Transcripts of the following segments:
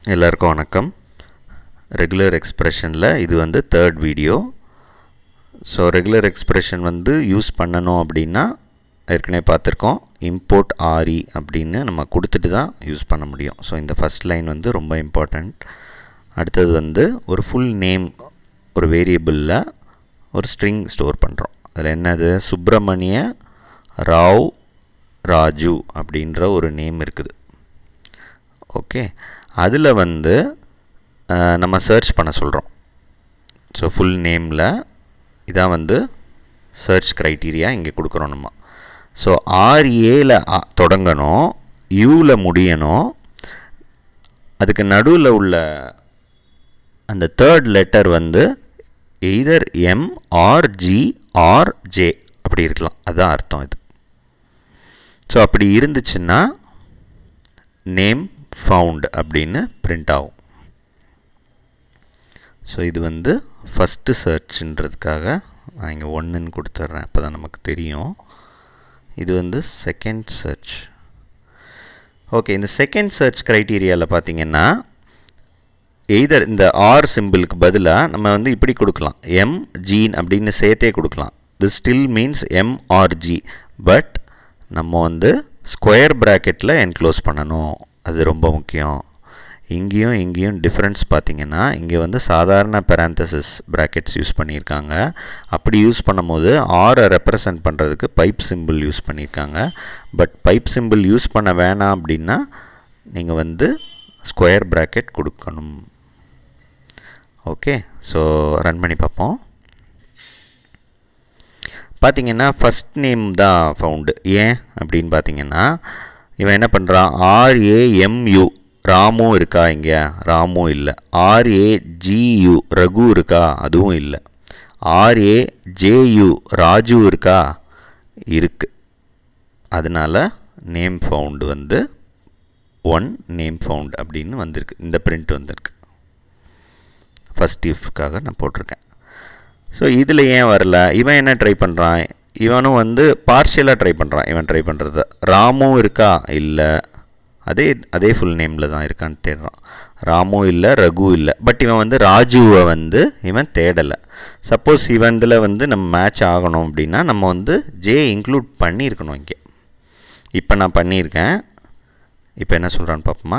எல்லாருக்கும் வணக்கம் ரெகுலர் எக்ஸ்ப்ரெஷனில் இது வந்து third video so regular expression வந்து யூஸ் பண்ணணும் அப்படின்னா ஏற்கனவே பார்த்துருக்கோம் இம்போர்ட் ஆரி அப்படின்னு நம்ம கொடுத்துட்டு தான் யூஸ் பண்ண முடியும் ஸோ இந்த ஃபஸ்ட் லைன் வந்து ரொம்ப இம்பார்ட்டண்ட் அடுத்தது வந்து ஒரு ஃபுல் நேம் ஒரு வேரியபிளில் ஒரு ஸ்ட்ரிங் ஸ்டோர் பண்ணுறோம் அதில் என்னது சுப்பிரமணிய ராவ் ராஜு அப்படின்ற ஒரு நேம் இருக்குது ஓகே அதில் வந்து அஹ், நம்ம சர்ச் பண்ண சொல்கிறோம் ஸோ ஃபுல் நேமில் இதான் வந்து சர்ச் க்ரைட்டீரியா இங்கே கொடுக்குறோம் நம்ம ஸோ ஆர்ஏல தொடங்கணும் யூவில் முடியணும் அதுக்கு நடுவில் உள்ள அந்த தேர்ட் லெட்டர் வந்து either M R G R J அப்படி இருக்கலாம் அதுதான் அர்த்தம் இது ஸோ அப்படி இருந்துச்சுன்னா நேம் ஃபவுண்ட் அப்படின்னு பிரிண்ட் ஆகும் ஸோ இது வந்து ஃபஸ்ட்டு சர்ச்ன்றதுக்காக நான் இங்கே ஒன்றுன்னு கொடுத்துட்றேன் அப்போ தான் நமக்கு தெரியும் இது வந்து செகண்ட் சர்ச் ஓகே இந்த செகண்ட் சர்ச் க்ரைட்டீரியாவில் பார்த்தீங்கன்னா எய்தர் இந்த ஆர் சிம்பிளுக்கு பதிலாக நம்ம வந்து இப்படி கொடுக்கலாம் எம் ஜீன் அப்படின்னு சேர்த்தே கொடுக்கலாம் this still means MRG but நம்ம வந்து ஸ்கொயர் ப்ராக்கெட்டில் என்க்ளோஸ் பண்ணணும் அது ரொம்ப முக்கியம் இங்கேயும் இங்கேயும் டிஃப்ரென்ஸ் பார்த்தீங்கன்னா இங்கே வந்து சாதாரண பெராந்தசிஸ் ப்ராக்கெட்ஸ் யூஸ் பண்ணியிருக்காங்க அப்படி யூஸ் பண்ணும்போது ஆரை ரெப்ரசன்ட் பண்ணுறதுக்கு பைப் சிம்பிள் யூஸ் பண்ணியிருக்காங்க பட் பைப் சிம்பிள் யூஸ் பண்ண வேணாம் அப்படின்னா நீங்கள் வந்து ஸ்கொயர் ப்ராக்கெட் கொடுக்கணும் ஓகே ஸோ ரன் பண்ணி பார்ப்போம் பார்த்தீங்கன்னா ஃபஸ்ட் நேம் தான் ஃபவுண்டு ஏன் அப்படின்னு பார்த்தீங்கன்னா இவன் என்ன பண்ணுறான் ஆர்ஏஎம்யூ ராமு இருக்கா இங்கே ராமு இல்லை ஆர்ஏஜியு ரகு இருக்கா அதுவும் இல்லை ஆர்ஏஜேயு ராஜு இருக்கா இருக்கு அதனால நேம் ஃபவுண்டு வந்து ஒன் நேம் ஃபவுண்ட் அப்படின்னு வந்திருக்கு இந்த பிரிண்ட் வந்திருக்கு ஃபஸ்ட் இஃப்காக நான் போட்டிருக்கேன் ஸோ இதில் ஏன் வரல இவன் என்ன ட்ரை பண்ணுறான் இவனும் வந்து பார்ஷியலாக ட்ரை பண்ணுறான் இவன் ட்ரை பண்ணுறது ராமும் இருக்கா இல்லை அதே அதே ஃபுல் நேமில் தான் இருக்கான்னு தேடுறான் ராமு இல்லை ரகு இல்லை பட் இவன் வந்து ராஜுவை வந்து இவன் தேடலை சப்போஸ் இவன் இதில் வந்து நம்ம மேட்ச் ஆகணும் அப்படின்னா நம்ம வந்து ஜே இன்க்ளூட் பண்ணியிருக்கணும் இங்கே இப்போ நான் பண்ணியிருக்கேன் இப்போ என்ன சொல்கிறான்னு பார்ப்போமா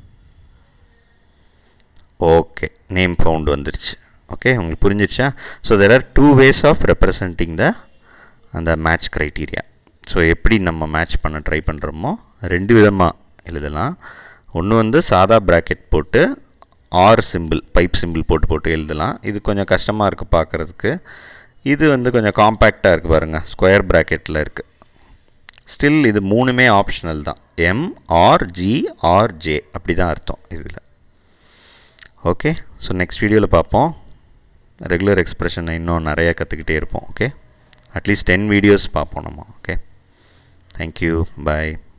ஓகே நேம் ஃபவுண்ட் வந்துருச்சு ஓகே உங்களுக்கு புரிஞ்சிருச்சா so there are two ways of representing the அந்த மேட்ச் க்ரைட்டீரியா ஸோ எப்படி நம்ம மேட்ச் பண்ண ட்ரை பண்ணுறோமோ ரெண்டு விதமாக எழுதலாம் ஒன்று வந்து சாதா ப்ராக்கெட் போட்டு ஆர் சிம்பிள் பைப் சிம்பிள் போட்டு போட்டு எழுதலாம் இது கொஞ்சம் கஷ்டமாக இருக்குது பார்க்குறதுக்கு இது வந்து கொஞ்சம் காம்பேக்டாக இருக்குது பாருங்கள் ஸ்கொயர் ப்ராக்கெட்டில் இருக்குது ஸ்டில் இது மூணுமே ஆப்ஷனல் தான் M R G R J அப்படி தான் அர்த்தம் இதில் ஓகே ஸோ நெக்ஸ்ட் வீடியோவில் பார்ப்போம் ரெகுலர் எக்ஸ்ப்ரெஷனை இன்னும் நிறைய கற்றுக்கிட்டே இருப்போம் ஓகே அட்லீஸ்ட் டென் வீடியோஸ் பார்ப்போம் நம்ம ஓகே தேங்க்யூ பாய்